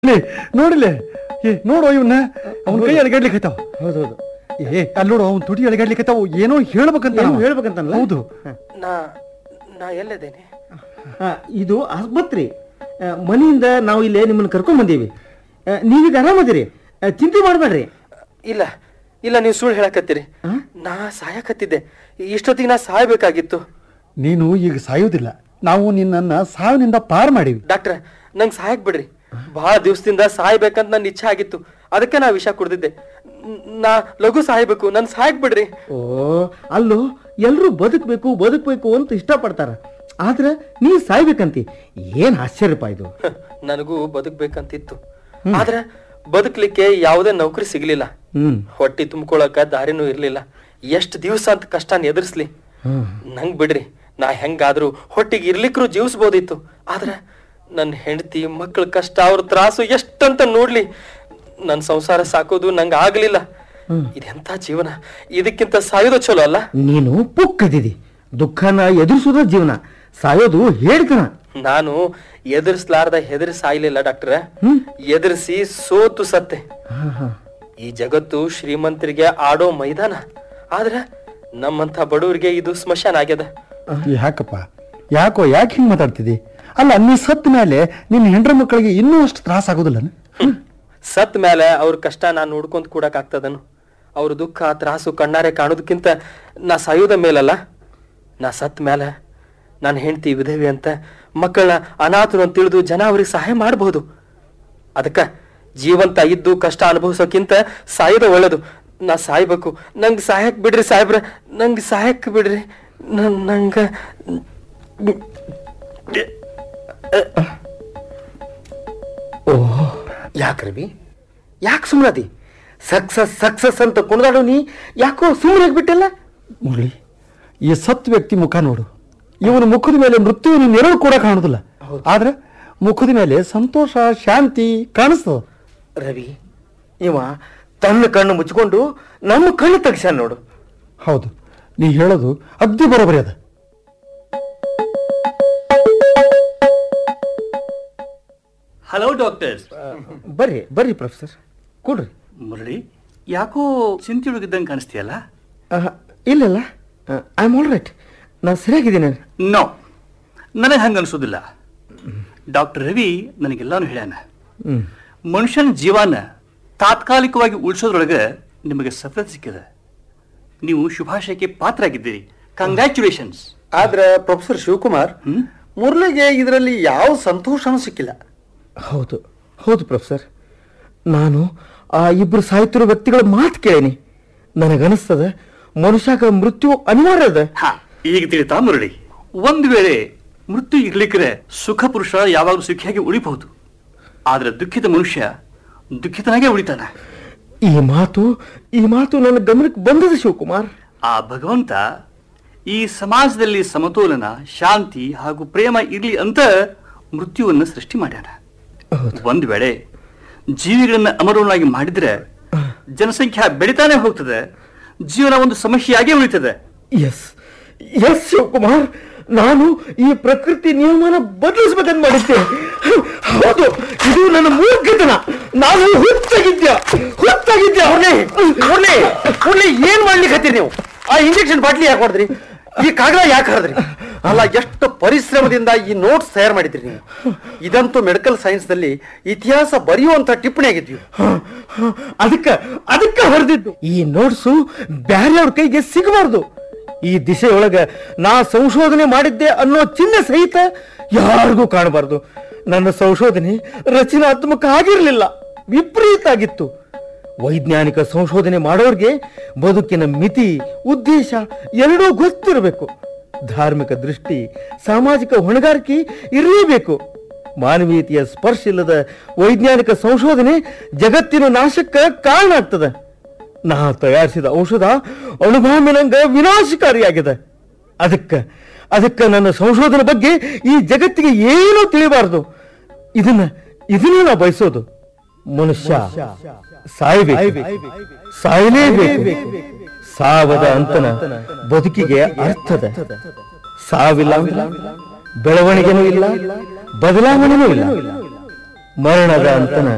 ಲೇ, ನೋಡಿಲೆ ಏ ನೋಡು ಇವನ್ನ ಅವನ ಕೈ ಅಳಗಾಡ್ಲಿಕ್ಕತ್ತಾವ ಹೌದೌದು ಏ ಅಲ್ಲಿ ನೋಡು ಅವ್ನ ತುಟಿ ಅಳಗಾಡ್ಲಿಕ್ಕತ್ತಾವ ಏನೋ ಹೇಳ್ಬೇಕಂತ ಏನು ಅವ. ಹೇಳ್ಬೇಕಂತನಲ್ಲ? ಹೌದು ನಾ ನಾ ಎಲ್ಲಿದ್ದೇನೆ ಆ, ಇದು ಆಸ್ಪತ್ರೆ ಆ, ಮನೆಯಿಂದ ನಾವು ಇಲ್ಲೇ ನಿಮ್ಮನ್ನ ಕರ್ಕೊಂಡ್ ಬಂದೀವಿ ಆ, ನೀವೀಗ ಆರಾಮದಿರಿ ಆ, ಚಿಂತೆ ಮಾಡಬೇಡ್ರಿ ಇಲ್ಲ ಇಲ್ಲ ನೀವು ಸುಳ್ಳು ಹೇಳಕತ್ತೀರಿ ಆ? ನಾ ಸಾಯಕತ್ತಿದ್ದೆ ಇಷ್ಟೊತ್ತಿಗೆ ನಾ ಸಾಯ್ಬೇಕಾಗಿತ್ತು ನೀನು ಈಗ ಸಾಯೋದಿಲ್ಲ ನಾವು ನಿನ್ನನ್ನ ಸಾವಿನಿಂದ ಪಾರ್ ಮಾಡೀವಿ ಡಾಕ್ಟ್ರ ನಂಗೆ ಸಾಯಕ್ ಬಿಡ್ರಿ ಬಹಳ ದಿವಸದಿಂದ ಸಾಯ್ಬೇಕಂತ ನನ್ನ ಇಚ್ಛೆ ಆಗಿತ್ತು ಅದಕ್ಕೆ ನಾ ವಿಷ ಕುಡ್ದಿದ್ದೆ ನ್- ನಾ ಲಘು ಸಾಯ್ಬೇಕು ನನ್ ಸಾಯಕ್ ಬಿಡ್ರಿ ಓ ಅಲ್ಲೋ ಎಲ್ರೂ ಬದುಕಬೇಕು ಬದುಕಬೇಕು ಅಂತ ಇಷ್ಟಪಡ್ತಾರ ಆದ್ರೆ ನೀ ಸಾಯ್ಬೇಕಂತಿ ಏನ್ ಆಶ್ಚರ್ಯಪ್ಪ ಇದು ಹ, ನನಗೂ ಬದುಕ್ಬೇಕಂತಿತ್ತು ಆದ್ರೆ ಬದುಕ್ಲಿಕ್ಕೆ ಯಾವುದೇ ನೌಕರಿ ಸಿಗ್ಲಿಲ್ಲ ಹ್ಮ್ ಹೊಟ್ಟಿ ತುಂಬ್ಕೊಳಕ ದಾರಿನೂ ಇರ್ಲಿಲ್ಲ ಎಷ್ಟ್ ದಿವ್ಸ ಅಂತ ಕಷ್ಟನ ಎದುರಿಸ್ಲಿ ಹ್ಮ್ ನಂಗ್ ಬಿಡ್ರಿ ನಾ ಹೆಂಗಾದ್ರೂ ಹೊಟ್ಟಿಗೆ ಇರ್ಲಿಕ್ರು ಜೀವಿಸ್ಬೋದಿತ್ತು ಆದ್ರೆ ನನ್ನ ಹೆಂಡತಿ ಮಕ್ಕಳ ಕಷ್ಟ ಅವ್ರ ತ್ರಾಸು ಎಷ್ಟಂತ ನೋಡ್ಲಿ ನನ್ನ ಸಂಸಾರ ಸಾಕೋದು ನಂಗೆ ಆಗ್ಲಿಲ್ಲ ಇದೆಂತ ಜೀವನ ಇದಕ್ಕಿಂತ ಸಾಯೋದು ಚಲೋ ಅಲ್ಲ ನೀನು ಪುಕ್ಕದಿದಿ ದುಃಖನ ಎದುರಿಸೋದ ಜೀವನ ಸಾಯೋದು ಹೇಳ್ತಾನ ನಾನು ಎದುರಿಸ್ಲಾರ್ದ ಹೆದರಿ ಸಾಯ್ಲಿಲ್ಲ ಡಾಕ್ಟ್ರ ಹ್ಮ್. ಎದುರಿಸಿ ಸೋತು ಸತ್ತೆ ಹಾ ಹಾ ಈ ಜಗತ್ತು ಶ್ರೀಮಂತರಿಗೆ ಆಡೋ ಮೈದಾನ ಆದ್ರ ನಮ್ಮಂತ ಬಡವರಿಗೆ ಇದು ಸ್ಮಶಾನ ಆಗ್ಯದ ಯಾಕಪ್ಪ ಯಾಕೋ ಯಾಕೆ ಹಿಂಗ್ ಮಾತಾಡ್ತಿದಿ ಅಲ್ಲ ನೀ ಸತ್ ಮೇಲೆ ನಿನ್ನ ಹೆಂಡ್ರ ಮಕ್ಕಳಿಗೆ ಇನ್ನೂ ಅಷ್ಟು ತ್ರಾಸ ಆಗೋದಿಲ್ಲ ಸತ್ ಮೇಲೆ ಅವ್ರ ಕಷ್ಟ ನಾ ನೋಡ್ಕೊಂತ ಕೂಡಕ್ ಆಗ್ತದನು ಅವ್ರ ದುಃಖ ತ್ರಾಸು ಕಣ್ಣಾರೆ ಕಾಣೋದಕ್ಕಿಂತ ನಾ ಸಾಯೋದ ಮೇಲಲ್ಲ ನಾ ಸತ್ ಮೇಲೆ ನಾನು ಹೆಂಡತಿ ವಿಧವೆ ಅಂತ ಮಕ್ಕಳನ್ನ ಅನಾಥರು ಅಂತ ತಿಳಿದು ಜನ ಅವ್ರಿಗೆ ಸಹಾಯ ಮಾಡಬಹುದು ಅದಕ್ಕ ಜೀವಂತ ಇದ್ದು ಕಷ್ಟ ಅನುಭವಿಸೋಕ್ಕಿಂತ ಸಾಯೋದ ಒಳ್ಳೇದು ನಾ ಸಾಯ್ಬೇಕು ನಂಗೆ ಸಹಾಯಕ್ ಬಿಡ್ರಿ ಸಾಹೇಬ್ರ ನಂಗೆ ಸಹಾಯಕ್ ಬಿಡ್ರಿ ನನ್ ನಂಗ ಓ ಯಾಕೆ ರವಿ ಯಾಕೆ ಸುಮ್ಮನದಿ ಸಕ್ಸಸ್ ಸಕ್ಸಸ್ ಅಂತ ಕುಣಿದಾಡು ನೀ ಯಾಕೋ ಸುಮ್ಮನೆ ಬಿಟ್ಟಿಲ್ಲ ಮುರಳಿ ಈ ಸತ್ ವ್ಯಕ್ತಿ ಮುಖ ನೋಡು ಇವನ ಮುಖದ ಮೇಲೆ ಮೃತ್ಯುವಿನ ನೆರಳು ಕೂಡ ಕಾಣುದಿಲ್ಲ ಆದ್ರೆ ಮುಖದ ಮೇಲೆ ಸಂತೋಷ ಶಾಂತಿ ಕಾಣಿಸ್ತದ ರವಿ ಇವ ತನ್ನ ಕಣ್ಣು ಮುಚ್ಕೊಂಡು ನಮ್ಮ ಕಣ್ಣು ತೆಗ್ಸ್ಯಾನ ನೋಡು ಹೌದು ನೀ ಹೇಳೋದು ಅಗ್ದಿ ಬರೋಬರಿ ಅದ ಹಲೋ ಡಾಕ್ಟರ್ಸ್ ಬರ್ರಿ ಬರ್ರಿ ಪ್ರೊಫೆಸರ್ ಕೊಡ್ರಿ ಮುರಳಿ ಯಾಕೋ ಚಿಂತೆಯೊಳಗಿದ್ದಂಗೆ ಕಾಣಿಸ್ತೀಯಲ್ಲ ಆಹ್, ಇಲ್ಲಲ್ಲ ಐ ಆಮ್ ಆಲ್ ರೈಟ್ ನಾನು ಸರಿಯಾಗಿದ್ದೀನಿ ನೋ ನನಗೆ ಹಂಗೆ ಅನಿಸೋದಿಲ್ಲ ಡಾಕ್ಟರ್ ರವಿ ನನಗೆಲ್ಲಾನು ಹೇಳ್ಯಾನ ಹ್ಞೂ ಮನುಷ್ಯನ ಜೀವನ ತಾತ್ಕಾಲಿಕವಾಗಿ ಉಳಿಸೋದ್ರೊಳಗೆ ನಿಮಗೆ ಸಫಲತೆ ಸಿಕ್ಕಿದೆ ನೀವು ಶುಭಾಶಯಕ್ಕೆ ಪಾತ್ರರಾಗಿದ್ದೀರಿ ಕಂಗ್ರ್ಯಾಚುಲೇಷನ್ಸ್ ಆದ್ರೆ ಪ್ರೊಫೆಸರ್ ಶಿವಕುಮಾರ್ ಹ್ಮ್? ಮುರಳಿಗೆ ಇದರಲ್ಲಿ ಯಾವ ಸಂತೋಷನೂ ಸಿಕ್ಕಿಲ್ಲ ಹೌದು ಹೌದು ಪ್ರೊಫೆಸರ್ ನಾನು ಆ ಇಬ್ಬರು ಸಾಯ್ತಿರೋ ವ್ಯಕ್ತಿಗಳ ಮಾತು ಕೇಳೀನಿ ನನಗನಿಸ್ತದ ಮನುಷ್ಯಾಗ ಮೃತ್ಯು ಅನಿವಾರ್ಯ ಅದ ಹಾ ಈಗ ತಿಳಿತಾ ಮುರಳಿ ಒಂದು ವೇಳೆ ಮೃತ್ಯು ಇರ್ಲಿಕ್ಕರೆ ಸುಖ ಪುರುಷ ಯಾವಾಗಲೂ ಸುಖಿಯಾಗಿ ಉಳಿಬಹುದು ಆದ್ರೆ ದುಃಖಿತ ಮನುಷ್ಯ ದುಃಖಿತನಾಗೇ ಉಳಿತಾನೆ ಈ ಮಾತು ಈ ಮಾತು ನನ್ನ ಗಮನಕ್ಕೆ ಬಂದದ ಶಿವಕುಮಾರ್ ಆ ಭಗವಂತ ಈ ಸಮಾಜದಲ್ಲಿ ಸಮತೋಲನ ಶಾಂತಿ ಹಾಗೂ ಪ್ರೇಮ ಇರ್ಲಿ ಅಂತ ಮೃತ್ಯುವನ್ನು ಸೃಷ್ಟಿ ಮಾಡ್ಯಾನ ಒಂದು ವೇಳೆ ಜೀವಿಗಳನ್ನ ಅಮರವನ್ನಾಗಿ ಮಾಡಿದ್ರೆ ಜನಸಂಖ್ಯೆ ಬೆಳಿತಾನೆ ಹೋಗ್ತದೆ ಜೀವನ ಒಂದು ಸಮಸ್ಯೆಯಾಗೇ ಉಳಿತದೆ ಎಸ್ ಎಸ್ ಶಿವಕುಮಾರ್ ನಾನು ಈ ಪ್ರಕೃತಿ ನಿಯಮನ ಬದಲಿಸ್ಬೇಕಂತ ಮಾಡಿದ್ದೆ ಹೌದು ಇದು ನನ್ನ ಮೂರ್ಖತನ ನಾನು ಹುಚ್ಚಾಗಿದ್ದೆ ಹುಚ್ಚಾಗಿದ್ದೆ ಮುರಳಿ ಮುರಳಿ ಮುರಳಿ ಏನ್ ಮಾಡ್ಲಿಕ್ಕೆ ಹತ್ತೀರಿ ನೀವು ಆ ಇಂಜೆಕ್ಷನ್ ಬಾಟ್ಲಿ ಯಾಕೆ ಹೊಡೆದ್ರಿ ಈ ಕಾಗದ ಯಾಕೆ ಹರಿದ್ರಿ ಅಲ್ಲ ಎಷ್ಟು ಪರಿಶ್ರಮದಿಂದ ಈ ನೋಟ್ಸ್ ತಯಾರು ಮಾಡಿದ್ರಿ ನೀವು ಇದಂತೂ ಮೆಡಿಕಲ್ ಸೈನ್ಸ್ ನಲ್ಲಿ ಇತಿಹಾಸ ಬರೆಯುವಂತ ಟಿಪ್ಪಣಿ ಆಗಿದ್ವಿ ಅದಕ್ಕ ಅದಕ್ಕ ಹೊಡೆದಿದ್ದು ಈ ನೋಟ್ಸು ಬ್ಯಾರೆಯವ್ರ ಕೈಗೆ ಸಿಗಬಾರ್ದು ಈ ದಿಶೆಯೊಳಗ ನಾ ಸಂಶೋಧನೆ ಮಾಡಿದ್ದೆ ಅನ್ನೋ ಚಿಹ್ನೆ ಸಹಿತ ಯಾರಿಗೂ ಕಾಣಬಾರ್ದು ನನ್ನ ಸಂಶೋಧನೆ ರಚನಾತ್ಮಕ ಆಗಿರಲಿಲ್ಲ ವಿಪರೀತ ಆಗಿತ್ತು ವೈಜ್ಞಾನಿಕ ಸಂಶೋಧನೆ ಮಾಡೋರ್ಗೆ ಬದುಕಿನ ಮಿತಿ ಉದ್ದೇಶ ಎರಡೂ ಗೊತ್ತಿರಬೇಕು ಧಾರ್ಮಿಕ ದೃಷ್ಟಿ ಸಾಮಾಜಿಕ ಹೊಣೆಗಾರಿಕೆ ಇರಲೇಬೇಕು ಮಾನವೀಯತೆಯ ಸ್ಪರ್ಶ ಇಲ್ಲದ ವೈಜ್ಞಾನಿಕ ಸಂಶೋಧನೆ ಜಗತ್ತಿನ ನಾಶಕ್ಕೆ ಕಾರಣ ಆಗ್ತದೆ ನಾ ತಯಾರಿಸಿದ ಔಷಧ ಅಣುಬಾಂಬಿನಂಗ ವಿನಾಶಕಾರಿಯಾಗಿದೆ ಅದಕ್ಕೆ ಅದಕ್ಕೆ ನನ್ನ ಸಂಶೋಧನೆ ಬಗ್ಗೆ ಈ ಜಗತ್ತಿಗೆ ಏನೂ ತಿಳಿಬಾರದು ಇದನ್ನ ಇದನ್ನ ನಾ ಬಯಸೋದು ಮನುಷ್ಯ ಸಾಯ್ಬೇಕು ಸಾಯಲೇಬೇಕು ಸಾವದ ಅಂತನ ಬದುಕಿಗೆ ಅರ್ಥದ ಸಾವಿಲ್ಲ ಅಂದ್ರೆ ಬೆಳವಣಿಗೆನೂ ಇಲ್ಲ ಬದಲಾವಣೆನೂ ಇಲ್ಲ ಮರಣದ ಅಂತನ